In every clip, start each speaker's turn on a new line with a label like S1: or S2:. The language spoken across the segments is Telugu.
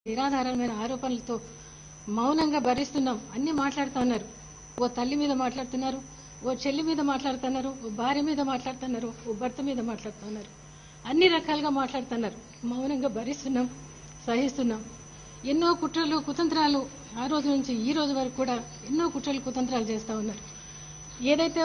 S1: నిరాధారమైన ఆరోపణలతో మౌనంగా భరిస్తున్నాం అన్ని మాట్లాడుతా ఉన్నారు ఓ తల్లి మీద మాట్లాడుతున్నారు ఓ చెల్లి మీద మాట్లాడుతున్నారు ఓ భార్య మీద మాట్లాడుతున్నారు ఓ భర్త మీద మాట్లాడుతున్నారు అన్ని రకాలుగా మాట్లాడుతున్నారు మౌనంగా భరిస్తున్నాం సహిస్తున్నాం ఎన్నో కుట్రలు కుతంత్రాలు ఆ రోజు నుంచి ఈ రోజు వరకు కూడా ఎన్నో కుట్రలు కుతంత్రాలు చేస్తా ఉన్నారు ఏదైతే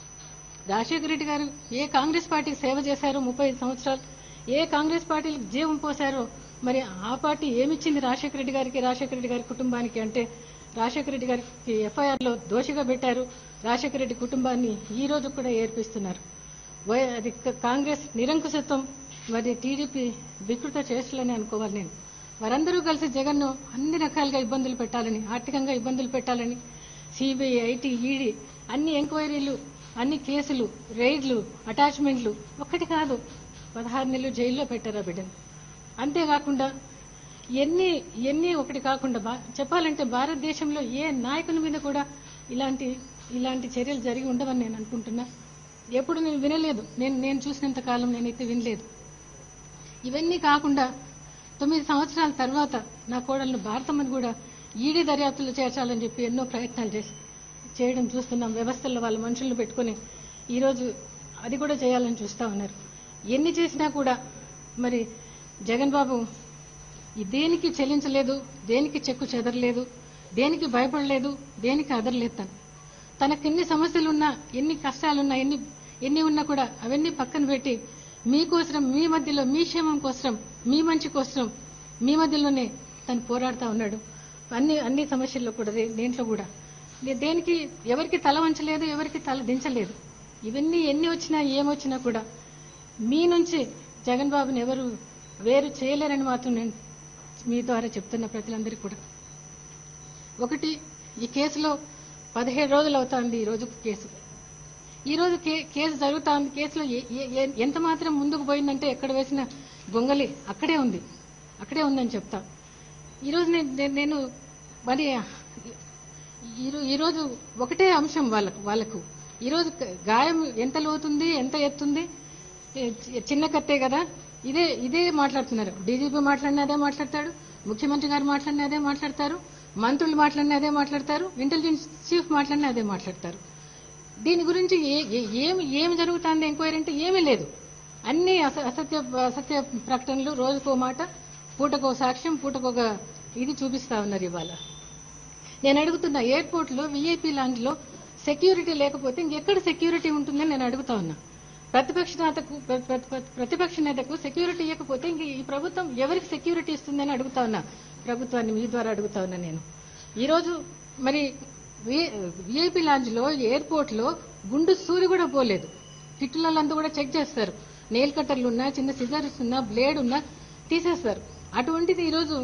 S1: రాజశేఖర రెడ్డి గారు ఏ కాంగ్రెస్ పార్టీకి సేవ చేశారో ముప్పై ఐదు సంవత్సరాలు ఏ కాంగ్రెస్ పార్టీకి జీవం పోశారో మరి ఆ పార్టీ ఏమిచ్చింది రాజశేఖర రెడ్డి గారికి రాజశేఖర రెడ్డి గారి కుటుంబానికి అంటే రాజశేఖర రెడ్డి గారికి ఎఫ్ఐఆర్ లో దోషిగా పెట్టారు రాజశేఖర రెడ్డి కుటుంబాన్ని ఈ రోజు కూడా ఏర్పిస్తున్నారు వై- అది క- కాంగ్రెస్ నిరంకుశత్వం మరి టీడీపీ వికృత చేష్టలని అనుకోవాలి నేను వారందరూ కలిసి జగన్ను అన్ని రకాలుగా ఇబ్బందులు పెట్టాలని ఆర్థికంగా ఇబ్బందులు పెట్టాలని సిబిఐ ఐటీ ఈడీ అన్ని ఎంక్వైరీలు అన్ని కేసులు రైడ్లు అటాచ్మెంట్లు ఒక్కటి కాదు పదహారు నెలలు జైల్లో పెట్టారు ఆ బిడ్డను అంతేకాకుండా ఎన్ని ఎన్ని ఒకటి కాకుండా బా- చెప్పాలంటే భారతదేశంలో ఏ నాయకుని మీద కూడా ఇలాంటి ఇలాంటి చర్యలు జరిగి ఉండవని నేను అనుకుంటున్నా ఎప్పుడు నేను వినలేదు నేను నేను చూసినంత కాలం నేనైతే వినలేదు ఇవన్నీ కాకుండా తొమ్మిది సంవత్సరాల తర్వాత నా కోడలను భారతమ్మని కూడా ఈడీ దర్యాప్తులో చేర్చాలని చెప్పి ఎన్నో ప్రయత్నాలు చేసి చేయడం చూస్తున్నాం వ్యవస్థల్లో వాళ్ళ మనుషులను పెట్టుకొని ఈరోజు అది కూడా చేయాలని చూస్తా ఉన్నారు ఎన్ని చేసినా కూడా మరి జగన్ బాబు ఈ దేనికి చెల్లించలేదు దేనికి చెక్కు చెదరలేదు దేనికి భయపడలేదు దేనికి అదరలేదు తను తనకు ఎన్ని సమస్యలున్నా ఎన్ని కష్టాలున్నా ఎన్ని ఎన్ని ఉన్నా కూడా అవన్నీ పక్కన పెట్టి మీకోసం మీ మధ్యలో మీ క్షేమం కోసం మీ మంచి కోసం మీ మధ్యలోనే తను పోరాడుతా ఉన్నాడు అన్ని అన్ని సమస్యల్లో కూడా దే- దేంట్లో కూడా దే- దేనికి ఎవరికి తల వంచలేదు ఎవరికి తల దించలేదు ఇవన్నీ ఎన్ని వచ్చినా ఏమొచ్చినా కూడా మీ నుంచి జగన్ బాబుని ఎవరు వేరు చేయలేరని మాత్రం నేను మీ ద్వారా చెప్తున్న ప్రజలందరికీ కూడా ఒకటి ఈ కేసులో పదిహేడు రోజులు అవుతోంది ఈ రోజు కేసు ఈ రోజు కే- కేసు జరుగుతా ఉంది కేసులో ఏ- ఏ- ఏ- ఎంత మాత్రం ముందుకు పోయిందంటే ఎక్కడ వేసిన గొంగలి అక్కడే ఉంది అక్కడే ఉందని చెప్తా ఈరోజు నేను నేను- నేను మరి ఈరో- ఈరోజు ఒకటే అంశం వాళ్ళకు వాళ్ళకు ఈరోజు క- గాయం ఎంత లోతుంది ఎంత ఎత్తుంది ఏ, చి- చిన్న కత్తే కదా ఇదే ఇదే మాట్లాడుతున్నారు డీజీపీ మాట్లాడిన అదే మాట్లాడతాడు ముఖ్యమంత్రి గారు మాట్లాడిన అదే మాట్లాడతారు మంత్రులు మాట్లాడిన అదే మాట్లాడతారు ఇంటెలిజెన్స్ చీఫ్ మాట్లాడిన అదే మాట్లాడతారు దీని గురించి ఏ- ఏ- ఏమి ఏమి జరుగుతుంది ఎంక్వైరీ అంటే ఏమీ లేదు అన్ని అస- అసత్య అసత్య ప్రకటనలు రోజుకో మాట పూటకో సాక్ష్యం పూటకొక ఇది చూపిస్తా ఉన్నారు ఇవాళ నేను అడుగుతున్నా ఎయిర్పోర్ట్ లో విఐపీ లాంజ్ లో సెక్యూరిటీ లేకపోతే ఇంకెక్కడ సెక్యూరిటీ ఉంటుందని నేను అడుగుతా ఉన్నా ప్రతిపక్ష నేతకు ప్ర- ప్ర- ప్ర- ప్రతిపక్ష నేతకు సెక్యూరిటీ ఇవ్వకపోతే ఇంక ఈ ప్రభుత్వం ఎవరికి సెక్యూరిటీ ఇస్తుందని అడుగుతా ఉన్నా ప్రభుత్వాన్ని మీ ద్వారా అడుగుతా ఉన్నా నేను ఈరోజు మరి విఐపీ లాంజ్ లో ఎయిర్పోర్ట్ లో గుండు సూరి కూడా పోలేదు కిట్టులంతా కూడా చెక్ చేస్తారు నెయిల్ కట్టర్లు ఉన్నా చిన్న సిజర్స్ ఉన్నా బ్లేడ్ ఉన్నా తీసేస్తారు అటువంటిది ఈరోజు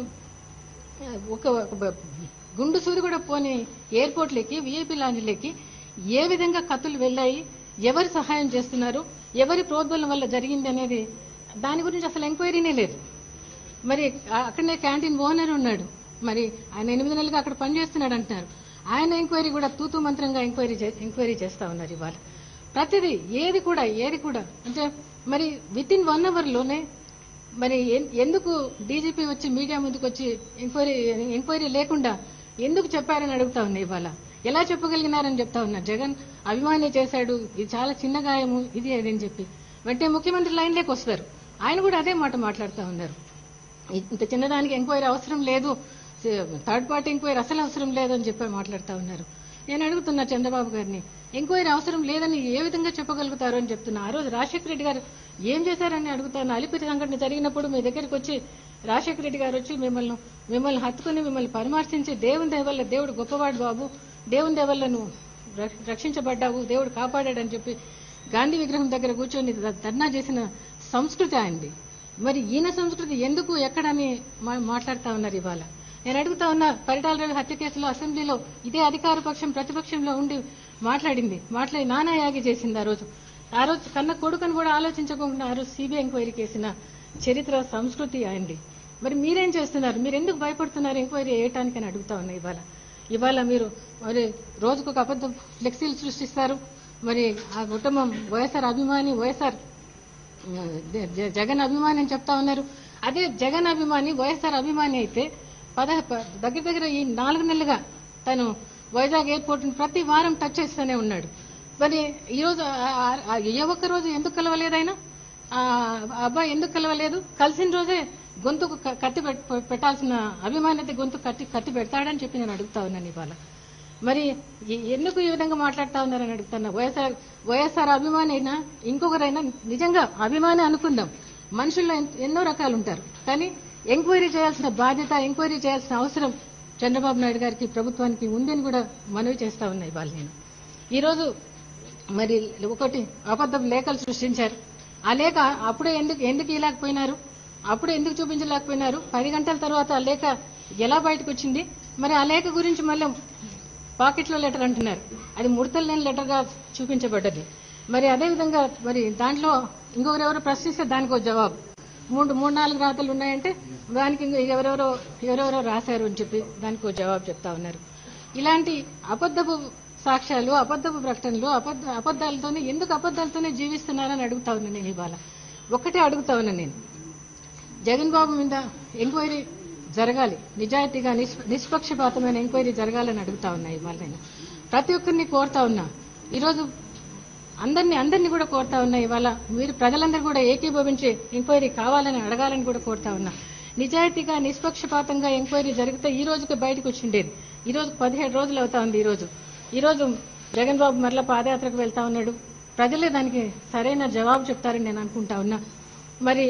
S1: ఒక ఒక బ- గుండు సూది కూడా పోని ఎయిర్పోర్ట్లకి విఐపీ లాంజ్లకి ఏ విధంగా కత్తులు వెళ్ళాయి ఎవరు సహాయం చేస్తున్నారు ఎవరి ప్రోద్బలం వల్ల జరిగింది అనేది దాని గురించి అసలు ఎంక్వైరీనే లేదు మరి ఆ- అక్కడనే క్యాంటీన్ ఓనర్ ఉన్నాడు మరి ఆయన ఎనిమిది నెలలుగా అక్కడ పనిచేస్తున్నాడు అంటున్నారు ఆయన ఎంక్వైరీ కూడా తూతూ మంత్రంగా ఎంక్వైరీ చే- ఎంక్వైరీ చేస్తా ఉన్నారు ఇవాళ ప్రతిదీ ఏది కూడా ఏది కూడా అంటే మరి విత్ ఇన్ వన్ అవర్ లోనే మరి ఎన్- ఎందుకు డీజీపీ వచ్చి మీడియా ముందుకు వచ్చి ఎంక్వైరీ ఎంక్వైరీ లేకుండా ఎందుకు చెప్పారని అడుగుతా ఉన్నా ఇవాళ ఎలా చెప్పగలిగినారని చెప్తా ఉన్నా జగన్ అభిమాని చేశాడు ఇది చాలా చిన్న గాయము ఇది అది అని చెప్పి వెంటనే ముఖ్యమంత్రి లైన్లోకి వస్తారు ఆయన కూడా అదే మాట మాట్లాడుతూ ఉన్నారు ఇంత చిన్నదానికి ఎంక్వైరీ అవసరం లేదు థర్డ్ పార్టీ ఎంక్వైరీ అసలు అవసరం లేదని చెప్పి మాట్లాడుతూ ఉన్నారు నేను అడుగుతున్నా చంద్రబాబు గారిని ఎంక్వైరీ అవసరం లేదని ఏ విధంగా చెప్పగలుగుతారు అని చెప్తున్నా ఆ రోజు రాజశేఖర రెడ్డి గారు ఏం చేశారని అడుగుతాను అలిపిరి సంఘటన జరిగినప్పుడు మీ దగ్గరికి వచ్చి రాజశేఖర రెడ్డి గారు వచ్చి మిమ్మల్ని మిమ్మల్ని హత్తుకుని మిమ్మల్ని పరామర్శించి దేవుని దయవల్ల దేవుడు గొప్పవాడు బాబు దేవుని దయవల్ల నువ్వు రక్ష- రక్షించబడ్డావు దేవుడు కాపాడాడని చెప్పి గాంధీ విగ్రహం దగ్గర కూర్చొని ద- ధర్నా చేసిన సంస్కృతి ఆయనది మరి ఈయన సంస్కృతి ఎందుకు ఎక్కడని మా- మాట్లాడుతా ఉన్నారు ఇవాళ నేను అడుగుతా ఉన్నా పరిటాల రవి హత్య కేసులో అసెంబ్లీలో ఇదే అధికార పక్షం ప్రతిపక్షంలో ఉండి మాట్లాడింది మాట్లాడి నానా యాగి చేసింది ఆ రోజు ఆ రోజు కన్న కొడుకుని కూడా ఆలోచించకుండా ఆ రోజు సిబిఐ ఎంక్వైరీ చేసిన చరిత్ర సంస్కృతి ఆయనది మరి మీరేం చేస్తున్నారు మీరు ఎందుకు భయపడుతున్నారు ఎంక్వైరీ వేయటానికి అని అడుగుతా ఉన్నా ఇవాళ ఇవాళ మీరు మరి రోజుకు ఒక అబద్ధం ఫ్లెక్సీలు సృష్టిస్తారు మరి ఆ కుటుంబం వైఎస్ఆర్ అభిమాని వైఎస్ఆర్ జ- జ- జగన్ అభిమాని అని చెప్తా ఉన్నారు అదే జగన్ అభిమాని వైఎస్ఆర్ అభిమాని అయితే పద ప- దగ్గర దగ్గర ఈ నాలుగు నెలలుగా తను వైజాగ్ ఎయిర్పోర్ట్ ప్రతి వారం టచ్ చేస్తూనే ఉన్నాడు మరి ఈరోజు ఆ- ఆ- ఆ ఏ ఒక్క రోజు ఎందుకు కలవలేదు ఆయన ఆ అబ్బాయి ఎందుకు కలవలేదు కలిసిన రోజే గొంతుకు క- కత్తి పెట్- పెట్టాల్సిన అభిమాని అయితే గొంతు కత్తి కత్తి పెడతాడని చెప్పి నేను అడుగుతా ఉన్నాను ఇవాళ మరి ఎ- ఎందుకు ఈ విధంగా మాట్లాడుతా ఉన్నారని అడుగుతున్నా వైఎస్ఆర్ వైఎస్ఆర్ అభిమాని అయినా ఇంకొకరైనా నిజంగా అభిమాని అనుకుందాం మనుషుల్లో ఎన్- ఎన్నో రకాలు ఉంటారు కానీ ఎంక్వైరీ చేయాల్సిన బాధ్యత ఎంక్వైరీ చేయాల్సిన అవసరం చంద్రబాబు నాయుడు గారికి ప్రభుత్వానికి ఉందని కూడా మనవి చేస్తా ఉన్నాయి వాళ్ళు నేను ఈరోజు మరి ఒకటి అబద్ధం లేఖలు సృష్టించారు ఆ లేఖ అప్పుడే ఎందుకు ఎందుకు ఇలాకపోయినారు అప్పుడే ఎందుకు చూపించలేకపోయినారు పది గంటల తర్వాత ఆ లేఖ ఎలా బయటకు వచ్చింది మరి ఆ లేఖ గురించి మళ్ళీ పాకెట్లో లెటర్ అంటున్నారు అది ముడతలు లేని లెటర్గా చూపించబడ్డది మరి అదే విధంగా మరి దాంట్లో ఇంకొకరు ఎవరు ప్రశ్నిస్తే దానికి ఒక జవాబు మూడు మూడు నాలుగు రాతలు ఉన్నాయంటే దానికి ఇంకో ఎవరెవరో ఎవరెవరో రాశారు అని చెప్పి దానికి ఒక జవాబు చెప్తా ఉన్నారు ఇలాంటి అబద్ధపు సాక్ష్యాలు అబద్ధపు ప్రకటనలు అబద్ధ అబద్ధాలతోనే ఎందుకు అబద్ధాలతోనే జీవిస్తున్నారని అడుగుతా ఉన్నాను నేను ఇవాళ ఒక్కటే అడుగుతా ఉన్నాను నేను జగన్ బాబు మీద ఎంక్వైరీ జరగాలి నిజాయితీగా నిష్- నిష్పక్షపాతమైన ఎంక్వైరీ జరగాలని అడుగుతా ఉన్నా ఇవాళ నేను ప్రతి ఒక్కరిని కోరుతా ఉన్నా ఈరోజు అందరినీ అందరినీ కూడా కోరుతా ఉన్నా ఇవాళ మీరు ప్రజలందరూ కూడా ఏకీభవించి ఎంక్వైరీ కావాలని అడగాలని కూడా కోరుతా ఉన్నా నిజాయితీగా నిష్పక్షపాతంగా ఎంక్వైరీ జరిగితే ఈ రోజుకి బయటకు వచ్చిండేది ఈ రోజు పదిహేడు రోజులు అవుతా ఉంది ఈ రోజు ఈ రోజు జగన్ బాబు మరలా పాదయాత్రకు వెళ్తా ఉన్నాడు ప్రజలే దానికి సరైన జవాబు చెప్తారని నేను అనుకుంటా ఉన్నా మరి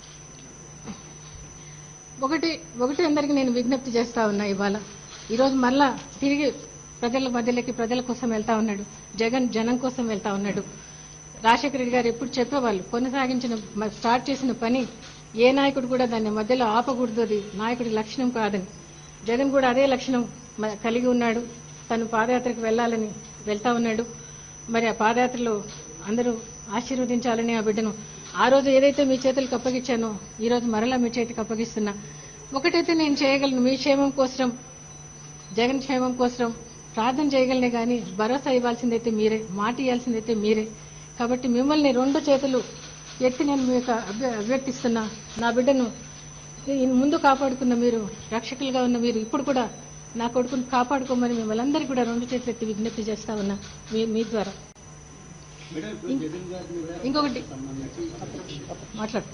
S1: ఒకటి ఒకటి అందరికి నేను విజ్ఞప్తి చేస్తా ఉన్నా ఇవాళ ఈరోజు మళ్ళా తిరిగి ప్రజల మధ్యలోకి ప్రజల కోసం వెళ్తా ఉన్నాడు జగన్ జనం కోసం వెళ్తా ఉన్నాడు రాజశేఖర రెడ్డి గారు ఎప్పుడు చెప్పేవాళ్ళు కొనసాగించిన మ- స్టార్ట్ చేసిన పని ఏ నాయకుడు కూడా దాన్ని మధ్యలో ఆపకూడదు అది నాయకుడి లక్షణం కాదని జగన్ కూడా అదే లక్షణం మ- కలిగి ఉన్నాడు తను పాదయాత్రకు వెళ్ళాలని వెళ్తా ఉన్నాడు మరి ఆ పాదయాత్రలో అందరూ ఆశీర్వదించాలని ఆ బిడ్డను ఆ రోజు ఏదైతే మీ చేతులకు అప్పగించానో ఈ రోజు మరలా మీ చేతికి అప్పగిస్తున్నా ఒకటైతే నేను చేయగలను మీ క్షేమం కోసం జగన్ క్షేమం కోసం ప్రార్థన చేయగలనే కానీ భరోసా ఇవ్వాల్సిందైతే మీరే మాట ఇవ్వాల్సిందైతే మీరే కాబట్టి మిమ్మల్ని రెండు చేతులు ఎత్తి నేను మీ యొక్క అభ్య- అభ్యర్థిస్తున్నా నా బిడ్డను ఈ ముందు కాపాడుకున్న మీరు రక్షకులుగా ఉన్న మీరు ఇప్పుడు కూడా నా కొడుకును కాపాడుకోమని మిమ్మల్ని అందరికీ కూడా రెండు చేతులు ఎత్తి విజ్ఞప్తి చేస్తా ఉన్నా మీ మీ ద్వారా
S2: మేడం ఇప్పుడు జగన్ గారి మీద
S1: ఇంకొకటి
S2: సంబంధించి
S1: మాట్లాడు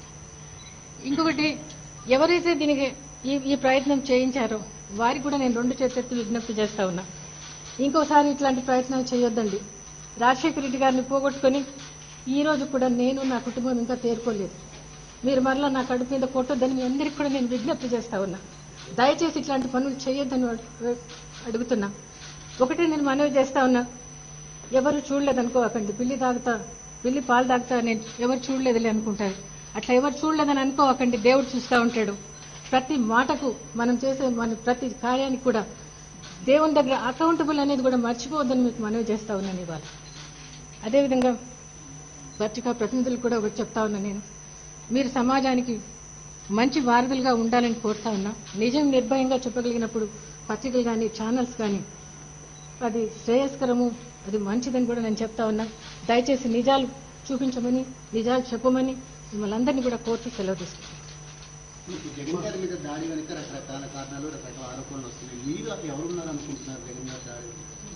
S1: ఇంకొకటి ఎవరైతే దీనికి ఈ ఈ ప్రయత్నం చేయించారో వారికి కూడా నేను రెండు చేతులెత్తి విజ్ఞప్తి చేస్తా ఉన్నా ఇంకోసారి ఇట్లాంటి ప్రయత్నాలు చేయొద్దండి రాజశేఖర రెడ్డి గారిని పోగొట్టుకొని ఈ రోజు కూడా నేను నా కుటుంబం ఇంకా తేరుకోలేదు మీరు మరలా నా కడుపు మీద కొట్టొద్దని మీ అందరికీ కూడా నేను విజ్ఞప్తి చేస్తా ఉన్నా దయచేసి ఇట్లాంటి పనులు చేయొద్దని అడు- అడుగుతున్నా ఒకటే నేను మనవి చేస్తా ఉన్నా ఎవరు చూడలేదు అనుకోకండి పిల్లి తాగుతా పిల్లి పాలు తాగుతా నేను ఎవరు చూడలేదులే అనుకుంటారు అట్లా ఎవరు చూడలేదని అనుకోకండి దేవుడు చూస్తూ ఉంటాడు ప్రతి మాటకు మనం చేసే మన ప్రతి కార్యానికి కూడా దేవుని దగ్గర అకౌంటబుల్ అనేది కూడా మర్చిపోవద్దని మీకు మనవి చేస్తా ఉన్నాను ఇవాళ అదేవిధంగా పత్రికా ప్రతినిధులు కూడా ఒకటి చెప్తా ఉన్నా నేను మీరు సమాజానికి మంచి వారధులుగా ఉండాలని కోరుతా ఉన్నా నిజం నిర్భయంగా చెప్పగలిగినప్పుడు పత్రికలు కానీ ఛానల్స్ కానీ అది శ్రేయస్కరము అది మంచిదని కూడా నేను చెప్తా ఉన్నా దయచేసి నిజాలు చూపించమని నిజాలు చెప్పమని మిమ్మల్ని అందరినీ కూడా కోర్టు సెలవు తీసుకుంటాను
S2: మీకు జగన్ గారి మీద దాడి వెనుక రకరకాల కారణాలు రకరకాల ఆరోపణలు వస్తున్నాయి మీరు అసలు ఎవరున్నారు అనుకుంటున్నారు జగన్ గారి దాడి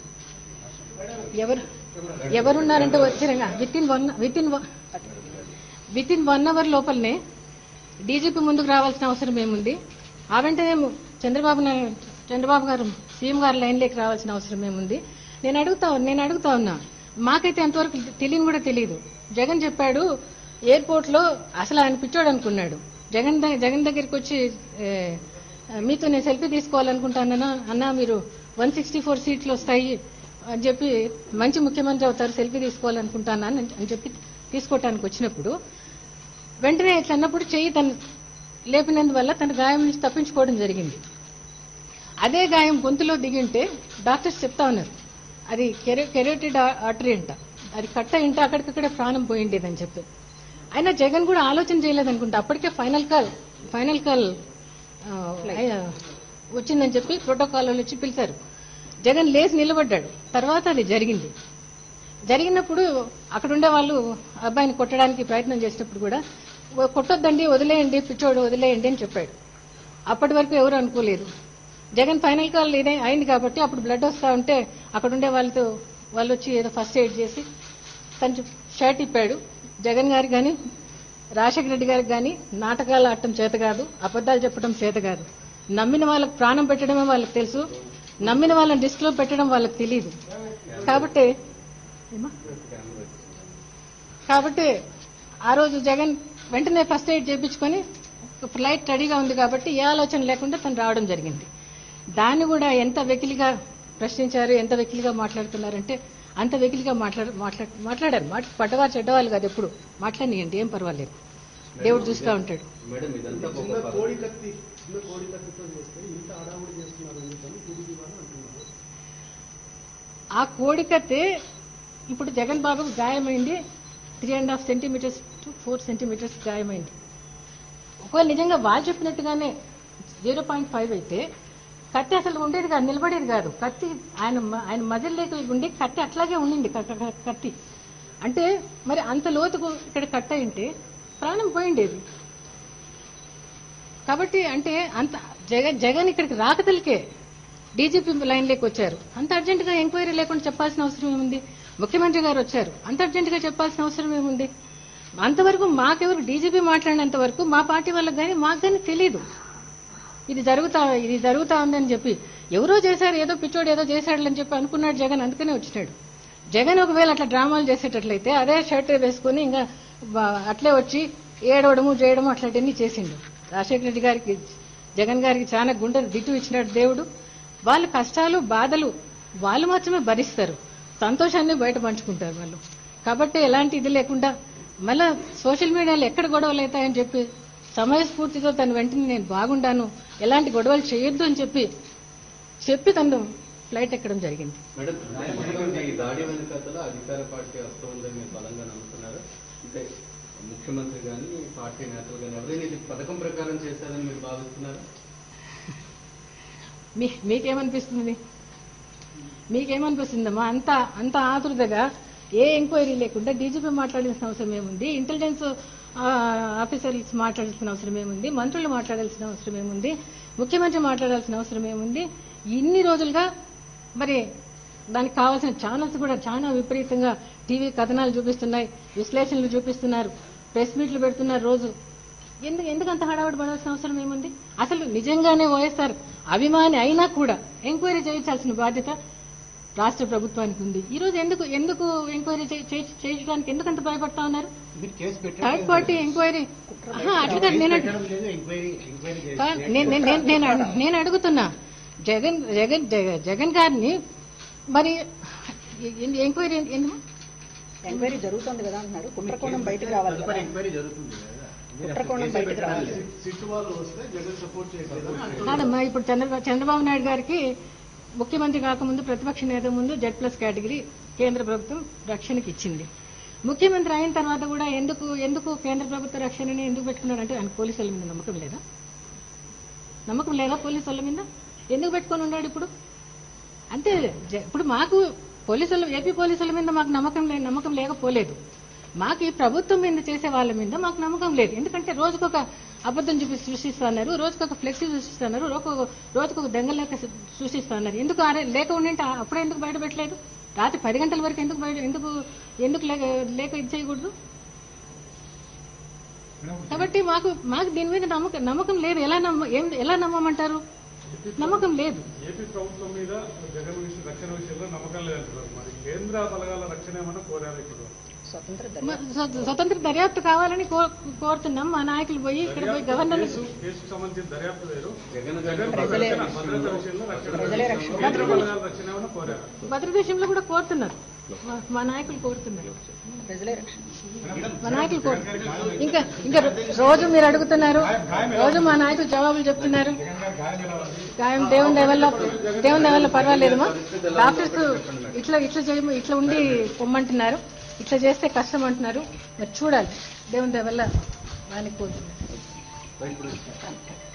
S1: ఎవరు ఎవరున్నారంటే వచ్చారంగా within one within within one hour లోపలనే డీజీపీ ముందుకు రావాల్సిన అవసరం ఏముంది ఆ వెంటనే చంద్రబాబు నాయుడు చంద్రబాబు గారు సీఎం గారు లైన్లోకి రావాల్సిన అవసరం ఏముంది నేను అడుగుతా నేను అడుగుతా ఉన్నా మాకైతే అంతవరకు తెలియని కూడా తెలియదు జగన్ చెప్పాడు ఎయిర్పోర్ట్ లో అసలు ఆయన పిచ్చోడు అనుకున్నాడు జగన్ ద- జగన్ దగ్గరికి వచ్చి ఏ, మీతో నేను సెల్ఫీ తీసుకోవాలనుకుంటానన్నా అన్నా మీరు వన్ సిక్స్టీ ఫోర్ సీట్లు వస్తాయి అని చెప్పి మంచి ముఖ్యమంత్రి అవుతారు సెల్ఫీ తీసుకోవాలనుకుంటాను అని అని చెప్పి తీసుకోవటానికి వచ్చినప్పుడు వెంటనే ఇట్లా అన్నప్పుడు చెయ్యి తను లేపినందువల్ల తన గాయం నుంచి తప్పించుకోవడం జరిగింది అదే గాయం గొంతులో దిగింటే డాక్టర్స్ చెప్తా ఉన్నారు అది కెరోటిడ్ ఆర్టరీ అంట అది కట్ట ఇంట అక్కడికక్కడే ప్రాణం పోయిండేదని చెప్పి అయినా జగన్ కూడా ఆలోచన చేయలేదనుకుంటా అప్పటికే ఫైనల్ కాల్ ఫైనల్ కాల్ ఆ, అయ్య- వచ్చిందని చెప్పి ప్రోటోకాల్ వాళ్ళు వచ్చి పిలిచారు జగన్ లేచి నిలబడ్డాడు తర్వాత అది జరిగింది జరిగినప్పుడు అక్కడ ఉండే వాళ్ళు అబ్బాయిని కొట్టడానికి ప్రయత్నం చేసినప్పుడు కూడా "ఓ, కొట్టొద్దండి వదిలేయండి పిచ్చోడు వదిలేయండి అని చెప్పాడు అప్పటి వరకు ఎవరు అనుకోలేదు జగన్ ఫైనల్ కాల్ ఇదే అయింది కాబట్టి అప్పుడు బ్లడ్ వస్తా ఉంటే అక్కడ ఉండే వాళ్ళతో వాళ్ళు వచ్చి ఏదో ఫస్ట్ ఎయిడ్ చేసి తను షర్ట్ ఇప్పాడు జగన్ గారికి కానీ రాజశేఖర రెడ్డి గారికి కానీ నాటకాలు ఆడటం చేత కాదు అబద్ధాలు చెప్పడం చేత కాదు నమ్మిన వాళ్ళకి ప్రాణం పెట్టడమే వాళ్ళకి తెలుసు నమ్మిన వాళ్ళని రిస్క్ పెట్టడం వాళ్ళకి తెలియదు కాబట్టి ఏమా? కాబట్టి ఆ రోజు జగన్ వెంటనే ఫస్ట్ ఎయిడ్ చేయించుకొని ఫ్లైట్ రెడీగా ఉంది కాబట్టి ఏ ఆలోచన లేకుండా తను రావడం జరిగింది దాన్ని కూడా ఎంత వెకిలిగా ప్రశ్నించారు ఎంత వెకిలిగా మాట్లాడుతున్నారంటే అంత వెకిలిగా మాట్లాడ మాట్లాడ మాట్లాడారు మాట పడ్డవారు చెడ్డవాళ్ళు కాదు ఎప్పుడు మాట్లాడియండి ఏం పర్వాలేదు దేవుడు చూస్తూ ఉంటాడు
S3: మేడం ఇదంతా ఒక
S2: చిన్న
S3: ప-
S2: కోడి కత్తి చిన్న కోడి కత్తితో చేస్తే ఇంత హడావుడి చేస్తున్నారు ఎందుకని టీడీపీ వాళ్ళు అంటున్నారు
S1: ఆ కోడికత్తే ఇప్పుడు జగన్ బాబుకు గాయమైంది three and half centimetres to four centimetres గాయమైంది ఒకవేళ నిజంగా వాళ్ళు చెప్పినట్టుగానే జీరో పాయింట్ ఫైవ్ అయితే కత్తి అసలు ఉండేది కాదు నిలబడేది కాదు కత్తి ఆయన మ- ఆయన మజిల్లోకి ఉండి కత్తి అట్లాగే ఉండింది క- క- కత్తి అంటే మరి అంత లోతుకు ఇక్కడ కట్ అయి ఉంటే ప్రాణం పోయిండేది కాబట్టి అంటే అంత జగన్ జగన్ ఇక్కడికి రాకతలకే డీజీపీ లైన్లోకి వచ్చారు అంత అర్జెంటుగా ఎంక్వైరీ లేకుండా చెప్పాల్సిన అవసరం ఏముంది ముఖ్యమంత్రి గారు వచ్చారు అంత అర్జెంటుగా చెప్పాల్సిన అవసరం ఏముంది అంతవరకు మాకెవరు డీజీపీ మాట్లాడినంత వరకు మా పార్టీ వాళ్ళకి కానీ మాకు కానీ తెలియదు ఇది జరుగుతా ఇది జరుగుతా ఉందని చెప్పి ఎవరో చేశారు ఏదో పిచ్చోడు ఏదో చేశాడని చెప్పి అనుకున్నాడు జగన్ అందుకనే వచ్చినాడు జగన్ ఒకవేళ అట్లా డ్రామాలు చేసేటట్లయితే అదే షర్ట్ వేసుకుని ఇంకా బ- అట్లే వచ్చి ఏడవడము చేయడము అట్లాంటివన్నీ చేసిండు రాజశేఖర రెడ్డి గారికి జగన్ గారికి చాలా గుండె దిట్టు ఇచ్చినాడు దేవుడు వాళ్ళ కష్టాలు బాధలు వాళ్ళు మాత్రమే భరిస్తారు సంతోషాన్ని బయట పంచుకుంటారు వాళ్ళు కాబట్టి ఎలాంటి ఇది లేకుండా మళ్ళా సోషల్ మీడియాలో ఎక్కడ గొడవలు అవుతాయని చెప్పి సమయస్ఫూర్తితో తన వెంటనే నేను బాగుండాను ఎలాంటి గొడవలు చేయొద్దు అని చెప్పి చెప్పి తను ఫ్లైట్ ఎక్కడం జరిగింది
S3: మేడం మొత్తం ఈ దాడి వెనుకతల అధికార పార్టీ వస్తుందని మీరు బలంగా నమ్ముతున్నారు అంటే ముఖ్యమంత్రి కానీ పార్టీ నేతలు కానీ ఎవరైనా ఇది పథకం ప్రకారం చేశారని మీరు భావిస్తున్నారు
S1: మీ మీకేమనిపిస్తుంది మీకేమనిపిస్తుందమ్మా అంత అంత ఆతృతగా ఏ ఎంక్వైరీ లేకుండా డీజీపీ మాట్లాడాల్సిన అవసరం ఏముంది ఇంటెలిజెన్స్ ఆ, ఆఫీసర్స్ మాట్లాడాల్సిన అవసరం ఏముంది మంత్రులు మాట్లాడాల్సిన అవసరం ఏముంది ముఖ్యమంత్రి మాట్లాడాల్సిన అవసరం ఏముంది ఇన్ని రోజులుగా మరి దానికి కావాల్సిన ఛానల్స్ కూడా చాలా విపరీతంగా టీవీ కథనాలు చూపిస్తున్నాయి విశ్లేషణలు చూపిస్తున్నారు ప్రెస్ మీట్లు పెడుతున్నారు రోజు ఎందుకు ఎందుకు అంత హడావుడి పడాల్సిన అవసరం ఏముంది అసలు నిజంగానే వైఎస్ఆర్ అభిమాని అయినా కూడా ఎంక్వైరీ చేయించాల్సిన బాధ్యత రాష్ట్ర ప్రభుత్వానికి ఉంది ఈ రోజు ఎందుకు ఎందుకు ఎంక్వైరీ చే- చే- చేయించడానికి ఎందుకు అంత భయపడతా ఉన్నారు
S2: మీరు కేసు
S1: థర్డ్ పార్టీ ఎంక్వైరీ ఆహా, అట్లా కాదు నేను అడు-
S2: పెట్టడం లేదు ఎంక్వైరీ ఎంక్వైరీ చేసి
S1: కా- నేను- నేను- నేను- నేను అడు- నేను అడుగుతున్నా జగన్ జగన్ జగ- జగన్ గారిని మరి ఎ- ఎంక్వైరీ ఎందుకు
S4: ఎంక్వైరీ జరుగుతుంది కదా అంటున్నాడు కుట్రకోణం బయటకు రావాలి కదా
S2: తదుపరి ఎంక్వైరీ జరుగుతుంది కదా మీరు అసలు
S4: కుట్రకోణం
S2: కేసే
S4: బయటకు
S2: పెట్టడం
S4: రావాలి.
S2: లేదు. సిట్టు వాళ్ళు వస్తే జగన్ సపోర్ట్ చేయట్లేదని అంటున్నారు.
S1: కాదమ్మా ఇప్పుడు చంద్రబాబు చంద్రబాబు నాయుడు గారికి ముఖ్యమంత్రి కాకముందు ప్రతిపక్ష నేత ముందు జెడ్ ప్లస్ కేటగిరీ కేంద్ర ప్రభుత్వం రక్షణకి ఇచ్చింది ముఖ్యమంత్రి అయిన తర్వాత కూడా ఎందుకు ఎందుకు కేంద్ర ప్రభుత్వ రక్షణని ఎందుకు పెట్టుకున్నాడంటే ఆయన పోలీసుల మీద నమ్మకం లేదా నమ్మకం లేదా పోలీసుల మీద ఎందుకు పెట్టుకొని ఉన్నాడు ఇప్పుడు అంతే జ- ఇప్పుడు మాకు పోలీసులు ఏపీ పోలీసుల మీద మాకు నమ్మకం లే నమ్మకం లేకపోలేదు మాకు ఈ ప్రభుత్వం మీద చేసే వాళ్ళ మీద మాకు నమ్మకం లేదు ఎందుకంటే రోజుకొక అబద్ధం చూపి సృష్టిస్తున్నారు రోజుకొక ఫ్లెక్సీ సృష్టిస్తున్నారు రోజుకొక రోజుకొక దెంగలేక సృష్టిస్తున్నారు ఎందుకు ఆరే లేక ఉండింటే అప్పుడే ఎందుకు బయట పెట్టలేదు రాత్రి పది గంటల వరకు ఎందుకు బయట ఎందుకు ఎందుకు లేక లేక ఇది చేయకూడదు కాబట్టి మాకు మాకు దీని మీద నమ్మకం నమ్మకం లేదు ఎలా నమ్మ ఏం ఎలా నమ్మమంటారు నమ్మకం లేదు
S5: ఏపీ ప్రభుత్వం మీద జగన్ విషయం రక్షణ విషయంలో నమ్మకం లేదంటున్నారు మరి కేంద్ర బలగాల రక్షణ ఏమన్నా కోరారు ఇప్పుడు
S4: స్వతంత్ర
S1: మ-
S4: దర్యాప్తు
S1: స్వ- స్వతంత్ర దర్యాప్తు కావాలని కో- కోరుతున్నాం మా నాయకులు పోయి ఇక్కడ పోయి గవర్నర్
S5: కేసు కేసుకు సంబంధించిన దర్యాప్తు వేరు
S3: జగన్
S5: జగన్
S3: గారి
S4: ప్రజలే
S5: రక్షణ, భద్రత విషయంలో రక్షణ
S4: ప్రజలే రక్షణ.
S5: కేంద్ర బలగాల రక్షణ ఏమన్నా కోరారు
S1: భద్రత విషయంలో కూడా కోరుతున్నారు మా- మా నాయకులు కోరుతున్నారు
S4: ప్రజలే రక్షణ
S1: మా నాయకులు కోరుతున్నారు ఇంకా ఇంకా రోజు మీరు అడుగుతున్నారు రోజు మా నాయకులు జవాబులు చెప్తున్నారు గాయం దేవుని దయవల్ల దేవుని దయవల్ల పర్వాలేదమ్మా డాక్టర్స్ ఇట్లా ఇట్లా చేయము ఇట్లా ఉండి పొమ్మంటున్నారు ఇట్లా చేస్తే కష్టం అంటున్నారు మరి చూడాలి దేవుని దయవల్ల ఆయనకు కోరుతున్నారు
S3: రైట్